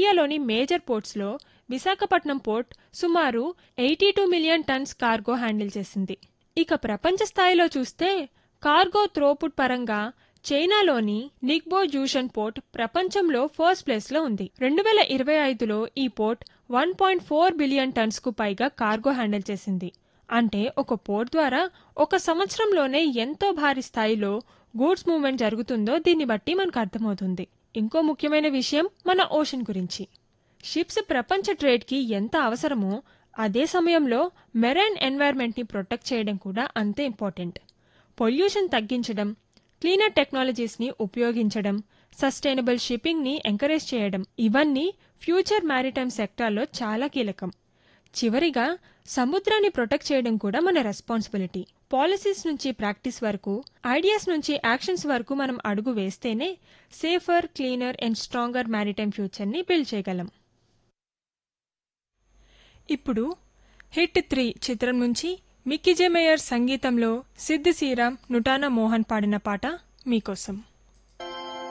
ఆసియాలోని మేజర్ పోర్ట్స్లో విశాఖపట్నం పోర్ట్ సుమారు eighty two million tons cargo handle చేసింది ఇక ప్రపంచ స్థాయిలో చూస్తే కార్గో త్రోపుట్ పరంగా చైనాలోని నిగ్బో జూషన్ పోర్ట్ ప్రపంచంలో ఫస్ట్ ప్లేస్లో ఉంది రెండు వేల ఇరవై ఐదులో ఈ port one point four billion టన్స్కు పైగా కార్గో హ్యాండిల్ చేసింది అంటే ఒక పోర్ట్ ద్వారా ఒక సంవత్సరంలోనే ఎంతో భారీ స్థాయిలో గూడ్స్ మూవ్మెంట్ జరుగుతుందో దీన్ని బట్టి మనకు అర్థమవుతుంది ఇంకో ముఖ్యమైన విషయం మన ఓషన్ గురించి షిప్స్ ప్రపంచ ట్రేడ్కి ఎంత అవసరమో అదే సమయంలో మెరైన్ ఎన్వైర్న్మెంట్ని ప్రొటెక్ట్ చేయడం కూడా అంతే ఇంపార్టెంట్ పొల్యూషన్ తగ్గించడం క్లీనర్ టెక్నాలజీస్ని ఉపయోగించడం సస్టైనబుల్ షిప్పింగ్ని ఎంకరేజ్ చేయడం ఇవన్నీ ఫ్యూచర్ మ్యారిటైమ్ సెక్టార్లో చాలా కీలకం చివరిగా సముద్రాన్ని ప్రొటెక్ట్ చేయడం కూడా మన రెస్పాన్సిబిలిటీ పాలసీస్ నుంచి ప్రాక్టీస్ వరకు ఐడియాస్ నుంచి యాక్షన్స్ వరకు మనం అడుగు వేస్తేనే safer cleaner and stronger maritime ఫ్యూచర్ని బిల్డ్ చేయగలం ఇప్పుడు హిట్ త్రీ చిత్రం నుంచి మిక్కీ జే మేయర్ సంగీతంలో సిద్ధ్ శ్రీరామ్ నుటానా మోహన్ పాడిన పాట మీకోసం